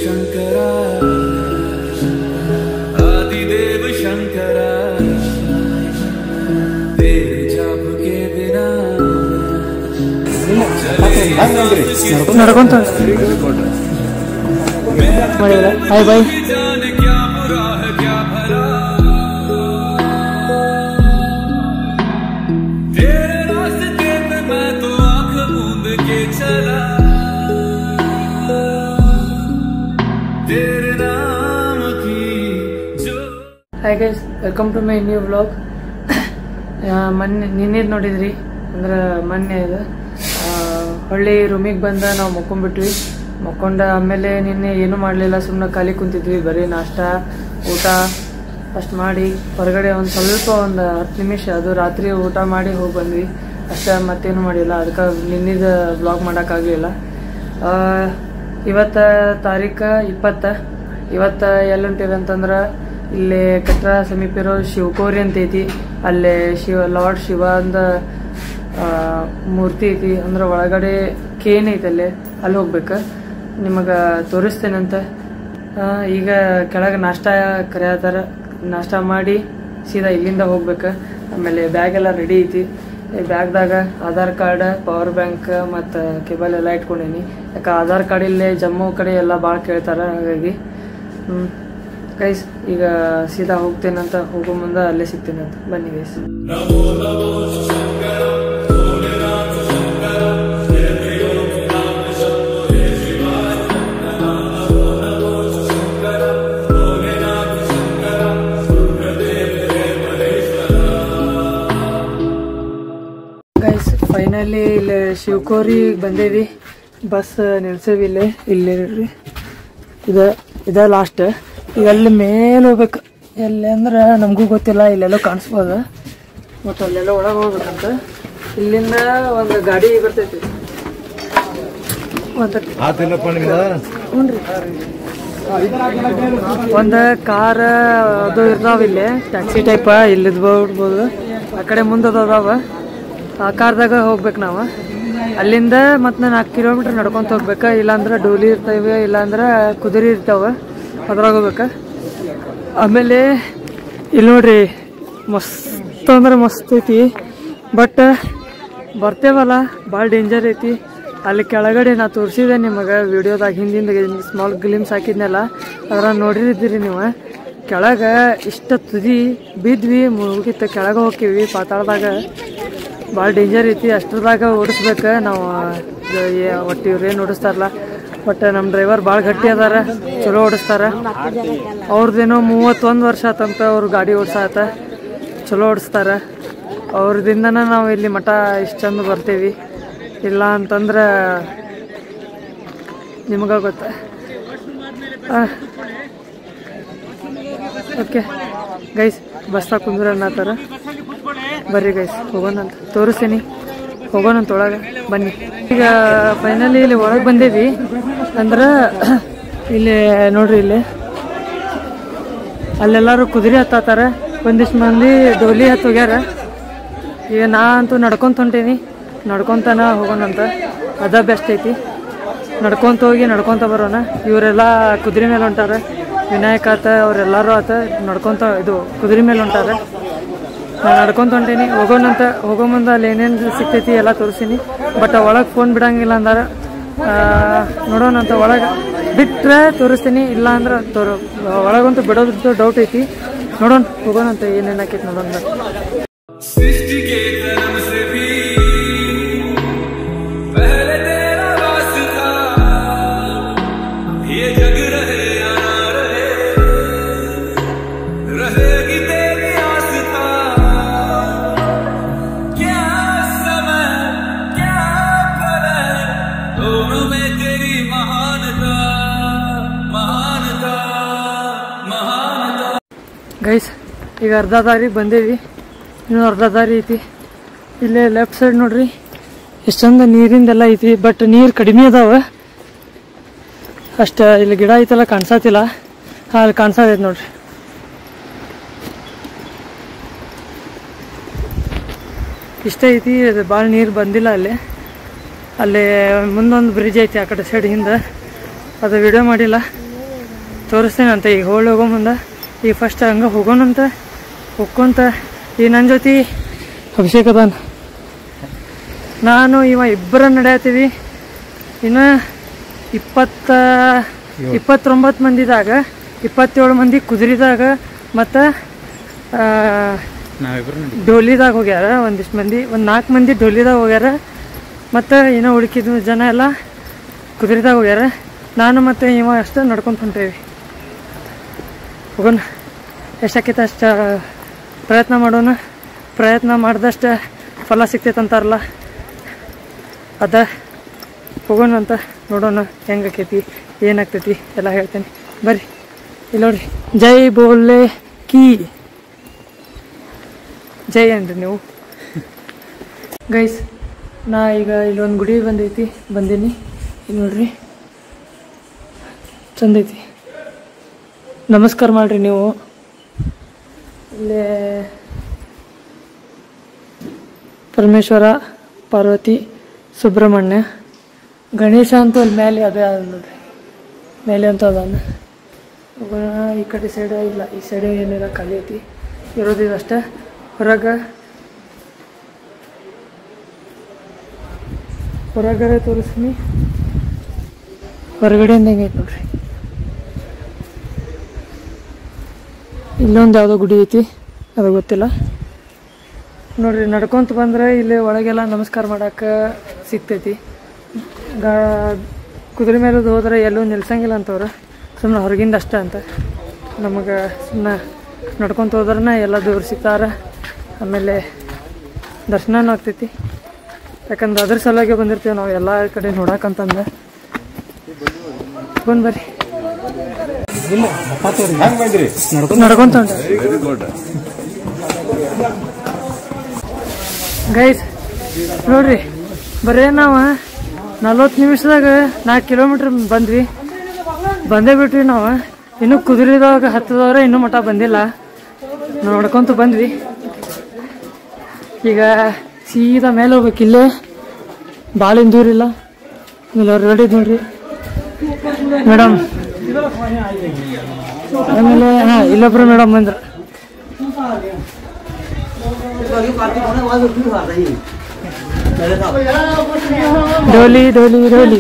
शंकर आदिदेव शंकर तेरे जाप के बिना ನಡ್ಕೊಂತ ಮಾಡಿದ್ರ ಹಾಯ್ ಬಾಯ್ जाने क्या बुरा है क्या भला तेरे रास्ते पे मैं तो आंख मूंद के चला तेरे नाम की जो hi guys welcome to my new vlog ಮೊನ್ನೆ ನಿನ್ನೆ ನೋಡಿದ್ರಿ ಅಂದ್ರೆ ಮೊನ್ನೆ ಇದು ಆ, ಹೊಳ್ಳಿ ರೂಮಿಗೆ ಬಂದ ನಾವು ಮಕ್ಕೊಂಡ್ಬಿಟ್ವಿ ಮಕ್ಕೊಂಡ ಆಮೇಲೆ ನಿನ್ನೆ ಏನೂ ಮಾಡಲಿಲ್ಲ ಸುಮ್ಮನೆ ಖಾಲಿ ಕುಂತಿದ್ವಿ ಬರೀ ನಾಷ್ಟ ಊಟ ಅಷ್ಟು ಮಾಡಿ ಹೊರಗಡೆ ಒಂದು ಸ್ವಲ್ಪ ಒಂದು ಹತ್ತು ನಿಮಿಷ ಅದು ರಾತ್ರಿ ಊಟ ಮಾಡಿ ಹೋಗಿ ಬಂದ್ವಿ ಅಷ್ಟೇ ಮತ್ತೇನು ಮಾಡಿಲ್ಲ ಅದಕ್ಕೆ ನಿನ್ನಿದ ಬ್ಲಾಗ್ ಮಾಡೋಕ್ಕಾಗಲಿಲ್ಲ ಇವತ್ತ ತಾರೀಕು ಇಪ್ಪತ್ತ ಇವತ್ತ ಎಲ್ಲಿ ಹೊಂಟಿವಿ ಅಂತಂದ್ರೆ ಇಲ್ಲಿ ಕಟ್ರ ಸಮೀಪ ಇರೋ ಶಿವಕೋರಿ ಅಂತ ಐತಿ ಅಲ್ಲೇ ಶಿವ ಲಾರ್ಡ್ ಶಿವ ಅಂದ ಆ, ಮೂರ್ತಿ ಐತಿ ಅಂದ್ರೆ ಒಳಗಡೆ ಕೇನ್ ಐತಿ ಅಲ್ಲಿ ಅಲ್ಲಿ ಹೋಗ್ಬೇಕು ನಿಮಗೆ ತೋರಿಸ್ತೇನಂತ ಆ, ಈಗ ಕೆಳಗೆ ನಾಷ್ಟ ಕರೆಯತ್ತಾರ ನಾಷ್ಟ ಮಾಡಿ ಸೀದಾ ಇಲ್ಲಿಂದ ಹೋಗ್ಬೇಕು ಆಮೇಲೆ ಬ್ಯಾಗ್ ಎಲ್ಲ ರೆಡಿ ಐತಿ ಈ ಬ್ಯಾಗ್ದಾಗ ಆಧಾರ್ ಕಾರ್ಡ್ ಪವರ್ ಬ್ಯಾಂಕ್ ಮತ್ತು ಕೇಬಲ್ ಎಲ್ಲ ಇಟ್ಕೊಂಡೀನಿ ಯಾಕೆ ಆಧಾರ್ ಕಾರ್ಡ್ ಇಲ್ಲೇ ಜಮ್ಮು ಕಡೆ ಎಲ್ಲ ಭಾಳ ಕೇಳ್ತಾರೆ ಹಾಗಾಗಿ ಹ್ಞೂ ಗೈಸ್ ಈಗ ಸೀದಾ ಹೋಗ್ತೇನಂತ ಹೋಗೋ ಮುಂದೆ ಅಲ್ಲೇ ಸಿಗ್ತೇನಂತ ಬನ್ನಿ ಗೈಸ್ ಗೈಸ್ ಫೈನಲಿ ಇಲ್ಲಿ ಶಿವಕೋರಿ ಬಂದೇವಿ ಬಸ್ ನಿಲ್ಸೇವಿ ಇಲ್ಲೇ ಇಲ್ಲೇ ನೋಡ್ರಿ ಇದ ಇದ ಲಾಸ್ಟ್ ಈಗ ಅಲ್ಲಿ ಮೇಲೆ ಹೋಗ್ಬೇಕು ಎಲ್ಲಿ ಅಂದ್ರೆ ನಮಗೂ ಗೊತ್ತಿಲ್ಲ ಇಲ್ಲೆಲ್ಲೋ ಕಾಣಿಸ್ಬೋದು ಮತ್ತು ಅಲ್ಲೆಲ್ಲ ಒಳಗೆ ಹೋಗ್ಬೇಕಂತ ಇಲ್ಲಿಂದ ಒಂದು ಗಾಡಿ ಬರ್ತೈತಿ ಒಂದು ಹ್ಞೂ ಒಂದು ಕಾರ್ ಅದು ಇರ್ತಾವ ಇಲ್ಲಿ ಟ್ಯಾಕ್ಸಿ ಟೈಪ್ ಇಲ್ಲಿದ್ ಬಿಡ್ಬೋದು ಆ ಕಡೆ ಮುಂದೆ ಅದಾವ ಆ ಕಾರ್ದಾಗ ಹೋಗ್ಬೇಕು ನಾವು ಅಲ್ಲಿಂದ ಮತ್ತೆ ನಾಲ್ಕು ಕಿಲೋಮೀಟ್ರ್ ನಡ್ಕೊಂತ ಹೋಗ್ಬೇಕು ಇಲ್ಲಾಂದ್ರೆ ಡೋಲಿ ಇರ್ತವೆ ಇಲ್ಲಾಂದ್ರೆ ಕುದುರೆ ಇರ್ತಾವ ಅದ್ರಾಗ ಹೋಗ್ಬೇಕು ಆಮೇಲೆ ಇಲ್ಲಿ ನೋಡ್ರಿ ಮಸ್ತ್ ಅಂದ್ರೆ ಮಸ್ತ್ ಐತಿ ಬಟ್ ಬರ್ತೇವಲ್ಲ ಭಾಳ ಡೇಂಜರ್ ಐತಿ ಅಲ್ಲಿ ಕೆಳಗಡೆ ನಾ ತೋರಿಸಿದೆ ನಿಮಗೆ ವಿಡಿಯೋದಾಗ ಹಿಂದಿಂದ ಸ್ಮಾಲ್ ಗ್ಲಿಮ್ಸ್ ಹಾಕಿದ್ನಲ್ಲ ಅದ್ರ ನೋಡಿರಿದ್ದೀರಿ ನೀವು ಕೆಳಗೆ ಇಷ್ಟ ತುದಿ ಬಿದ್ವಿ ಮುಗಿತ ಕೆಳಗೆ ಹೋಗ್ತೀವಿ ಪಾತಾಳದಾಗ ಭಾಳ ಡೇಂಜರ್ ಐತಿ ಅಷ್ಟ್ರದಾಗ ಓಡಿಸ್ಬೇಕು ನಾವು ಒಟ್ಟು ಇವ್ರೇನು ಓಡಿಸ್ತಾರಲ್ಲ ಬಟ್ ನಮ್ಮ ಡ್ರೈವರ್ ಭಾಳ ಗಟ್ಟಿ ಅದಾರ ಚಲೋ ಓಡಿಸ್ತಾರ ಅವ್ರದ್ದೇನೋ ಮೂವತ್ತೊಂದು ವರ್ಷ ಆತಂತ ಅವ್ರು ಗಾಡಿ ಓಡ್ಸಾತ ಚಲೋ ಓಡಿಸ್ತಾರ ಅವ್ರದಿಂದನ ನಾವು ಇಲ್ಲಿ ಮಠ ಇಷ್ಟು ಚಂದ ಬರ್ತೀವಿ ಇಲ್ಲ ಅಂತಂದ್ರೆ ನಿಮಗೆ ಗೊತ್ತ ಓಕೆ ಗೈಸ್ ಬಸ್ತಾಗ ಕುಂದ್ರ ಅನ್ನತ್ತಾರ ಬರ್ರಿ ಗೈಸ್ ಹೋಗೋಣ ಅಂತ ತೋರಿಸ್ತೀನಿ ಹೋಗೋಣ ಅಂತ ಒಳಗೆ ಬನ್ನಿ ಈಗ ಫೈನಲಿ ಇಲ್ಲಿ ಒಳಗೆ ಬಂದೇವಿ ಅಂದ್ರೆ ಇಲ್ಲಿ ನೋಡ್ರಿ ಇಲ್ಲಿ ಅಲ್ಲೆಲ್ಲರೂ ಕುದುರೆ ಹತ್ತಾತಾರ ಒಂದಿಷ್ಟು ಮಂದಿ ಡೋಲಿ ಹತ್ತು ಹೋಗ್ಯಾರ ಈಗ ನಾ ಅಂತೂ ನಡ್ಕೊಂತ ಹೊಂಟೀನಿ ನಡ್ಕೊಂತನ ಹೋಗೋಣಂತ ಅದ ಬೆಸ್ಟ್ ಐತಿ ನಡ್ಕೊಂತ ಹೋಗಿ ನಡ್ಕೊಂತ ಬರೋಣ ಇವರೆಲ್ಲ ಕುದುರೆ ಮೇಲೆ ಹೊಂಟಾರ ವಿನಾಯಕ ಆತ ಅವರೆಲ್ಲರೂ ಆತ ನಡ್ಕೊಂತ ಇದು ಕುದುರೆ ಮೇಲೆ ಹೊಂಟಾರ ನಾನು ನಡ್ಕೊಂತ ಹೊಂಟೀನಿ ಹೋಗೋಣಂತ ಹೋಗೋ ಮುಂದೆ ಅಲ್ಲಿ ಏನೇನು ಸಿಗ್ತೈತಿ ಎಲ್ಲ ತೋರಿಸ್ತೀನಿ ಬಟ್ ಒಳಗೆ ಫೋನ್ ಬಿಡಂಗಿಲ್ಲ ಅಂದಾರ ಆ, ನೋಡೋಣಂತ ಒಳಗೆ ಬಿಟ್ಟರೆ ತೋರಿಸ್ತೀನಿ ಇಲ್ಲ ಅಂದ್ರೆ ತೋರು ಒಳಗಂತೂ ಬಿಡೋದು ಡೌಟ್ ಐತಿ ನೋಡೋಣ ಹೋಗೋಣಂತ ಏನೇನು ಆಕೈತಿ ನೋಡೋಣ सृष्टि के कर्म से भी पहले तेरा वास था ये जग रहे या ना रहे रहेगी तेरी आस्था क्या समय क्या पल है दोनों में तेरी महानता महानता महानता ಗೈಸ್ ಈಗ ಅರ್ಧ ದಾರಿ ಬಂದೇವಿ ಇನ್ನೂ ಅರ್ಧ ದಾರಿ ಐತಿ ಇಲ್ಲೇ ಲೆಫ್ಟ್ ಸೈಡ್ ನೋಡ್ರಿ ಎಷ್ಟು ಚಂದ ನೀರಿಂದೆಲ್ಲ ಐತಿ ಬಟ್ ನೀರು ಕಡಿಮೆ ಅದಾವ ಅಷ್ಟ ಇಲ್ಲಿ ಗಿಡ ಐತಲ್ಲ ಕಾಣಿಸತ್ತಿಲ್ಲ ಹಾಂ ಅಲ್ಲಿ ಕಾಣಿಸತೈತಿ ನೋಡ್ರಿ ಇಷ್ಟ ಐತಿ ಅದು ಭಾಳ ನೀರು ಬಂದಿಲ್ಲ ಅಲ್ಲಿ ಅಲ್ಲಿ ಮುಂದೊಂದು ಬ್ರಿಡ್ಜ್ ಐತಿ ಆ ಕಡೆ ಸೈಡ್ ಹಿಂದೆ ಅದು ವಿಡಿಯೋ ಮಾಡಿಲ್ಲ ತೋರಿಸ್ತೇನಂತ ಈಗ ಹೋಳಿ ಹೋಗೋ ಮುಂದೆ ಈಗ ಫಸ್ಟ್ ಹಂಗೆ ಹೋಗೋಣಂತ ಹೋಗ್ಕೊಂತ ಈ ನನ್ನ ಜೊತೆ ಅಭಿಷೇಕ್ ಅದಾನ ನಾನು ಇವ ಇಬ್ಬರ ನಡೆಯತ್ತೀವಿ ಇನ್ನು ಇಪ್ಪತ್ತ ಇಪ್ಪತ್ತೊಂಬತ್ತು ಮಂದಿದಾಗ ಇಪ್ಪತ್ತೇಳು ಮಂದಿ ಕುದುರೆದಾಗ ಮತ್ತು ನಾವಿಬ್ರು ಡೋಲಿದಾಗ ಹೋಗ್ಯಾರ ಒಂದಿಷ್ಟು ಮಂದಿ ಒಂದು ನಾಲ್ಕು ಮಂದಿ ಡೋಲಿದಾಗ ಹೋಗ್ಯಾರ ಮತ್ತು ಏನೋ ಉಳ್ಕಿದ ಜನ ಎಲ್ಲ ಕುದುರೆದಾಗ ಹೋಗ್ಯಾರ ನಾನು ಮತ್ತು ಇವ ಅಷ್ಟು ನಡ್ಕೊಂತ ಹೊಂಟೇವಿ ಹೋಗೋಣ ಎಷ್ಟಾಕೈತೆ ಅಷ್ಟು ಪ್ರಯತ್ನ ಮಾಡೋಣ ಪ್ರಯತ್ನ ಮಾಡಿದಷ್ಟು ಫಲ ಸಿಗ್ತೈತೆ ಅಂತಾರಲ್ಲ ಅದ ಹೋಗೋಣ ಅಂತ ನೋಡೋಣ ಹೆಂಗಾಕೈತಿ ಏನಾಗ್ತೈತಿ ಎಲ್ಲ ಹೇಳ್ತೇನೆ ಬರ್ರಿ ಇಲ್ಲಿ ನೋಡ್ರಿ ಜೈ ಬೋಲೆ ಕೀ ಜೈ ಅನ್ರಿ ನೀವು ಗೈಸ್ ನಾ ಈಗ ಇಲ್ಲೊಂದು ಗುಡಿ ಬಂದೈತಿ ಬಂದೀನಿ ಇಲ್ಲಿ ನೋಡ್ರಿ ಚಂದೈತಿ ನಮಸ್ಕಾರ ಮಾಡ್ರಿ ನೀವು ಇಲ್ಲೇ ಪರಮೇಶ್ವರ ಪಾರ್ವತಿ ಸುಬ್ರಹ್ಮಣ್ಯ ಗಣೇಶ ಅಂತೂ ಅಲ್ಲಿ ಮೇಲೆ ಅದೇ ಅದ ನೋಡ್ರಿ ಮೇಲೆ ಅಂತ ಅದಾನ ಹೋಗೋಣ ಈ ಕಡೆ ಸೈಡ್ ಇಲ್ಲ ಈ ಸೈಡ್ ಏನಿಲ್ಲ ಖಾಲಿ ಐತಿ ಇರೋದು ಅಷ್ಟೇ ಹೊರಗೆ ಹೊರಗಡೆ ತೋರಿಸ್ತೀನಿ ಹೊರಗಡೆಯಿಂದ ಹೆಂಗೈತೆ ನೋಡ್ರಿ ಇಲ್ಲೊಂದು ಯಾವುದೋ ಗುಡಿ ಐತಿ ಅದು ಗೊತ್ತಿಲ್ಲ ನೋಡ್ರಿ ನಡ್ಕೊಂತ ಬಂದ್ರೆ ಇಲ್ಲಿ ಒಳಗೆಲ್ಲ ನಮಸ್ಕಾರ ಮಾಡಕ್ಕೆ ಸಿಗ್ತೈತಿ ಗಾ ಕುದುರೆ ಮೇಲೆ ಹೋದ್ರೆ ಎಲ್ಲೂ ನಿಲ್ಸಂಗಿಲ್ಲ ಅಂತವ್ರು ಸುಮ್ಮನೆ ಹೊರಗಿಂದ ಅಷ್ಟೇ ಅಂತ ನಮಗೆ ಸುಮ್ಮನೆ ನಡ್ಕೊಂತ ಹೋದ್ರೆ ಎಲ್ಲ ದೇವ್ರು ಸಿಗ್ತಾರ ಆಮೇಲೆ ದರ್ಶನನೂ ಆಗ್ತೈತಿ ಯಾಕಂದ್ರೆ ಅದ್ರ ಸಲುವಾಗಿ ಬಂದಿರ್ತೀವಿ ನಾವು ಎಲ್ಲ ಕಡೆ ನೋಡಕ್ಕಂತಂದು ಬಂದು ಬರ್ರಿ ಹೆಂಗ್ ಬಂದ್ರಿ ನಡ್ಕೊಂತ ಹೊಂಟ ಗೈಸ್ ನೋಡ್ರಿ ಬರೇ ನಾವು ನಲ್ವತ್ತು ನಿಮಿಷದಾಗ ನಾಲ್ಕು ಕಿಲೋಮೀಟ್ರ್ ಬಂದ್ವಿ ಬಂದೇ ಬಿಟ್ವಿ ನಾವು ಇನ್ನೂ ಕುದುರೆದಾಗ ಹತ್ತದವ್ರೆ ಇನ್ನೂ ಮಠ ಬಂದಿಲ್ಲ ನೋಡ್ಕೊಂತ ಬಂದ್ವಿ ಈಗ ಸೀದಾ ಮೇಲೆ ಹೋಗ್ಬೇಕು ಇಲ್ಲೇ ಭಾಳ ದೂರಿಲ್ಲ ಇಲ್ಲಿ ಹೊರಗಡೆ ನೋಡ್ರಿ ಮೇಡಮ್ ಆಮೇಲೆ ಹಾಂ ಇಲ್ಲೊಬ್ರು ಮೇಡಮ್ ಬಂದ್ರು ಡೋಲಿ ಡೋಲಿ ಡೋಲಿ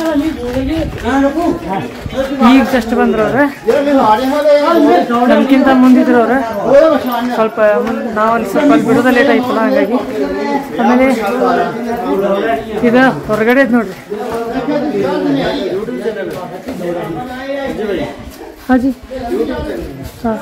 ಈಗ ಜಸ್ಟ್ ಬಂದ್ರು ಅವ್ರ ನಮ್ಗಿಂತ ಮುಂದಿದ್ರು ಅವ್ರ ಸ್ವಲ್ಪ ಮುಂದ್ ನಾವು ಅಲ್ಲಿ ಸ್ವಲ್ಪ ಅಲ್ಲಿ ಬಿಡೋದ ಲೇಟ್ ಆಯ್ತಲ್ಲ ಹಂಗಾಗಿ ಆಮೇಲೆ ಇದು ಹೊರಗಡೆ ಐತ್ ನೋಡ್ರಿ ಹಾಜಿ ಹಾಂ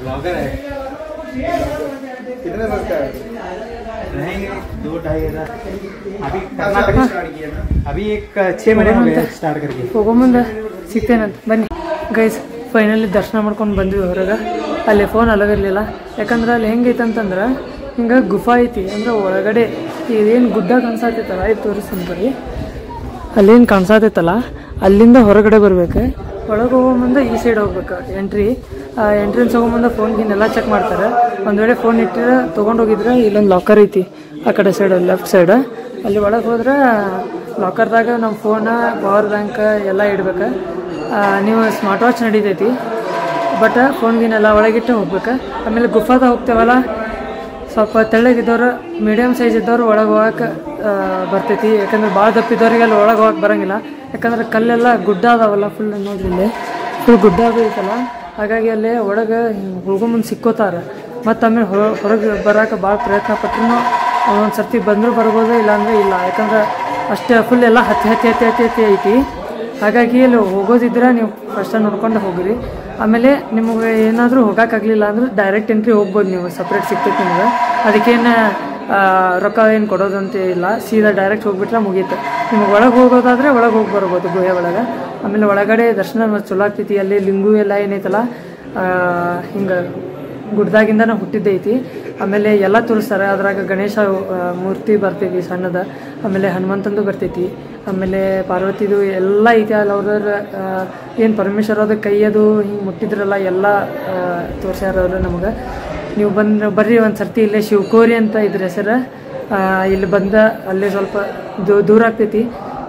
दो ढाई अभी कर्नाटक अभी एक छह महीने हो गए स्टार्ट करके ಹೋಗೋ ಮುಂದೆ ಸಿಗ್ತೇನಂತ ಬನ್ನಿ ಗೈಸ್ ಫೈನಲಿ ದರ್ಶನ ಮಾಡ್ಕೊಂಡು ಬಂದ್ವಿ ಹೊರಗೆ ಅಲ್ಲಿ ಫೋನ್ ಅಲಗಿರ್ಲಿಲ್ಲ ಯಾಕಂದ್ರೆ ಅಲ್ಲಿ ಹೆಂಗೈತೆ ಅಂತಂದ್ರೆ ಹಿಂಗೆ ಗುಫಾ ಐತಿ ಅಂದ್ರೆ ಒಳಗಡೆ ಇದೇನು ಗುಡ್ಡ ಕಾಣಿಸತ್ತೈತಲ್ಲ ಇದು ತೋರಿಸ್ತೀನಿ ಬರ್ರಿ ಅಲ್ಲೇನು ಕಾಣಿಸತ್ತೈತಲ್ಲ ಅಲ್ಲಿಂದ ಹೊರಗಡೆ ಬರ್ಬೇಕು ಒಳಗೆ ಹೋಗೋ ಮುಂದೆ ಈ ಸೈಡ್ ಹೋಗ್ಬೇಕು ಎಂಟ್ರಿ ಎಂಟ್ರೆನ್ಸ್ ಹೋಗೋ ಮುಂದೆ ಫೋನ್ ಗಿನ್ ಎಲ್ಲ ಚೆಕ್ ಮಾಡ್ತಾರೆ ಒಂದು ವೇಳೆ ಫೋನ್ ಇಟ್ಟಿದ್ರೆ ತೊಗೊಂಡು ಹೋಗಿದ್ರೆ ಇಲ್ಲೊಂದು ಲಾಕರ್ ಐತಿ ಆ ಕಡೆ ಸೈಡ್ ಲೆಫ್ಟ್ ಸೈಡ್ ಅಲ್ಲಿ ಒಳಗೆ ಹೋದ್ರೆ ಲಾಕರ್ದಾಗ ನಮ್ಮ ಫೋನ ಪವರ್ ಬ್ಯಾಂಕ್ ಎಲ್ಲ ಇಡ್ಬೇಕು ಆ, ನೀವು ಸ್ಮಾರ್ಟ್ ವಾಚ್ ನಡೀತೈತಿ ಬಟ್ ಫೋನ್ಗಿನೆಲ್ಲ ಒಳಗಿಟ್ಟು ಹೋಗ್ಬೇಕು ಆಮೇಲೆ ಗುಫಾದ ಹೋಗ್ತೇವಲ್ಲ ಸ್ವಲ್ಪ ತೆಳ್ಳಗಿದ್ದವ್ರು ಮೀಡಿಯಮ್ ಸೈಜ್ ಇದ್ದವ್ರು ಒಳಗೆ ಹೋಗಕ್ಕೆ ಬರ್ತೈತಿ ಯಾಕಂದ್ರೆ ಭಾಳ ದಪ್ಪಿದ್ದವ್ರಿಗೆಲ್ಲ ಒಳಗೆ ಹೋಗಕ್ಕೆ ಬರೋಂಗಿಲ್ಲ ಯಾಕಂದ್ರೆ ಕಲ್ಲೆಲ್ಲ ಗುಡ್ಡ ಅದಾವಲ್ಲ ಫುಲ್ ನೋಡ್ರಿ ಇಲ್ಲಿ ಫುಲ್ ಗುಡ್ಡ ಅದು ಐತಲ್ಲ ಹಾಗಾಗಿ ಅಲ್ಲಿ ಒಳಗೆ ಹೋಗೋ ಮುಂದೆ ಸಿಕ್ಕೋತಾರೆ ಮತ್ತು ಆಮೇಲೆ ಹೊರಗೆ ಬರೋಕೆ ಭಾಳ ಪ್ರಯತ್ನ ಪಟ್ರು ಒಂದೊಂದು ಸರ್ತಿ ಬಂದರೂ ಬರ್ಬೋದು ಇಲ್ಲಾಂದ್ರೆ ಇಲ್ಲ ಯಾಕಂದ್ರೆ ಅಷ್ಟೇ ಫುಲ್ ಎಲ್ಲ ಹತ್ತಿ ಹತ್ತಿ ಹತ್ತಿ ಹತ್ತಿ ಹತ್ತಿ ಐತಿ ಹಾಗಾಗಿ ಅಲ್ಲಿ ಹೋಗೋದಿದ್ರೆ ನೀವು ಫಸ್ಟ್ ನೋಡ್ಕೊಂಡು ಹೋಗಿರಿ ಆಮೇಲೆ ನಿಮಗೆ ಏನಾದರೂ ಹೋಗೋಕ್ಕಾಗಲಿಲ್ಲ ಅಂದ್ರೆ ಡೈರೆಕ್ಟ್ ಎಂಟ್ರಿ ಹೋಗ್ಬೋದು ನೀವು ಸಪ್ರೇಟ್ ಸಿಗ್ತೈತೆ ನಿಮಗೆ ಅದಕ್ಕೇನು ಆ, ರೊಕ್ಕ ಏನು ಕೊಡೋದಂತ ಇಲ್ಲ ಸೀದಾ ಡೈರೆಕ್ಟ್ ಹೋಗ್ಬಿಟ್ರೆ ಮುಗೀತು ನಿಮಗೆ ಒಳಗೆ ಹೋಗೋದಾದ್ರೆ ಒಳಗೆ ಹೋಗಿ ಬರ್ಬೋದು ಗುಹೆ ಒಳಗೆ ಆಮೇಲೆ ಒಳಗಡೆ ದರ್ಶನ ಮತ್ತು ಚಲೋ ಆಗ್ತೈತಿ ಅಲ್ಲಿ ಲಿಂಗು ಎಲ್ಲ ಏನೈತಲ್ಲ ಹಿಂಗೆ ಗುಡ್ದಾಗಿಂದನೇ ಹುಟ್ಟಿದ್ದೈತಿ ಆಮೇಲೆ ಎಲ್ಲ ತೋರಿಸ್ತಾರೆ ಅದ್ರಾಗ ಗಣೇಶ ಆ, ಮೂರ್ತಿ ಬರ್ತೈತಿ ಸಣ್ಣದ ಆಮೇಲೆ ಹನುಮಂತಂದು ಬರ್ತೈತಿ ಆಮೇಲೆ ಪಾರ್ವತಿದು ಎಲ್ಲ ಐತಿ ಅಲ್ಲಿ ಅವ್ರವ್ರ ಏನು ಪರಮೇಶ್ವರದ ಕೈಯದು ಹಿಂಗೆ ಮುಟ್ಟಿದ್ರಲ್ಲ ಎಲ್ಲ ತೋರ್ಸ್ಯಾರ ಅವ್ರು ನಮಗೆ ನೀವು ಬಂದು ಬರ್ರಿ ಒಂದು ಸರ್ತಿ ಇಲ್ಲೇ ಶಿವಕೋರಿ ಅಂತ ಇದ್ರ ಹೆಸರು ಆ, ಇಲ್ಲಿ ಬಂದ ಅಲ್ಲೇ ಸ್ವಲ್ಪ ದೂ- ದೂರ ಆಗ್ತೈತಿ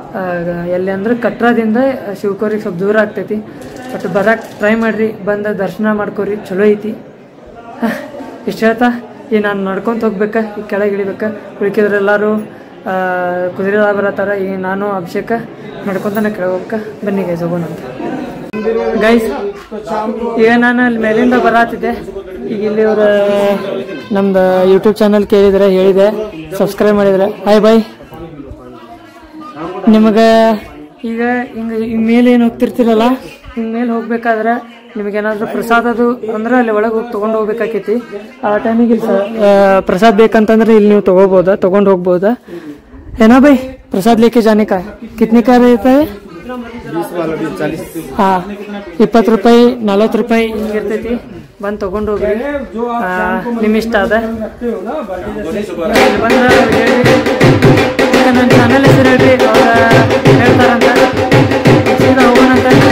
ಆ, ಎಲ್ಲಿ ಅಂದ್ರೆ ಕಟ್ರಾದಿಂದ ಶಿವಕೋರಿಗೆ ಸ್ವಲ್ಪ ದೂರ ಆಗ್ತೈತಿ ಬಟ್ ಬರಕ್ಕೆ ಟ್ರೈ ಮಾಡಿರಿ ಬಂದು ದರ್ಶನ ಮಾಡ್ಕೊರಿ ಚಲೋ ಐತಿ ಇಷ್ಟು ಹೇಳ್ತಾ ಈ ನಾನು ನಡ್ಕೊಂತ ಹೋಗ್ಬೇಕಾ ಈ ಕೆಳಗೆ ಇಳಿಬೇಕಾ ಉಳ್ಕಿದ್ರೆಲ್ಲರೂ ಕುದುರೆ ಬರತ್ತಾರ ಈಗ ನಾನು ಅಭಿಷೇಕ ನಡ್ಕೊಂತಾನೆ ಕೆಳಗೆ ಹೋಗ್ಬೇಕಾ ಬನ್ನಿ ಗೈಸ್ ಹೋಗೋಣ ಅಂತ ಗೈಸ್ ಈಗ ನಾನು ಅಲ್ಲಿ ಮೇಲಿಂದ ಬರತ್ತಿದ್ದೆ ಈಗ ಇಲ್ಲಿ ಇವ್ರ ನಮ್ದು ಯೂಟ್ಯೂಬ್ ಚಾನಲ್ ಕೇಳಿದ್ರೆ ಹೇಳಿದೆ ಸಬ್ಸ್ಕ್ರೈಬ್ ಮಾಡಿದ್ರೆ ಹಾಯ್ ಬಾಯ್ ನಿಮಗೆ ಈಗ ಹಿಂಗೆ ಹಿಂಗೆ ಮೇಲೆ ಏನು ಹೋಗ್ತಿರ್ತೀರಲ್ಲ ಹಿಂಗೆ ಮೇಲೆ ಹೋಗ್ಬೇಕಾದ್ರೆ ನಿಮಗೇನಾದ್ರೂ ಪ್ರಸಾದ ಅದು ಅಂದ್ರೆ ಅಲ್ಲಿ ಒಳಗೆ ಹೋಗಿ ತೊಗೊಂಡು ಹೋಗ್ಬೇಕಾಕೈತಿ ಆ ಟೈಮಿಗೆ ಇಲ್ಲಿ ಸ- ಆ, ಪ್ರಸಾದ ಬೇಕಂತಂದ್ರೆ ಇಲ್ಲಿ ನೀವು ತೊಗೋಬೋದಾ ತೊಗೊಂಡು ಹೋಗ್ಬೋದಾ ಏನಾ ಬೈ ಪ್ರಸಾದ್ ಲೇಕೆ ಜಾನೆ ಕಾ ಕಿತ್ನಿ ಕಾ ರೇಟ್ है ಹಾ ಇಪ್ಪತ್ತು ರೂಪಾಯಿ ನಲ್ವತ್ತು ರೂಪಾಯಿ ಹಿಂಗಿರ್ತೈತಿ ಬಂದು ತೊಗೊಂಡು ಹೋಗ್ರಿ ಆ, ನಿಮ್ ಇಷ್ಟ ಅದ ಇಲ್ಲಿ ಬಂದ್ರೆ ಹೇಳ್ರಿ ನನ್ನ ಚಾನಲ್ ಹೆಸರು ಹೇಳ್ರಿ ಅವ್ರ ಹೇಳ್ತಾರಂತ ಸೀದಾ ಹೋಗೋಣಂತ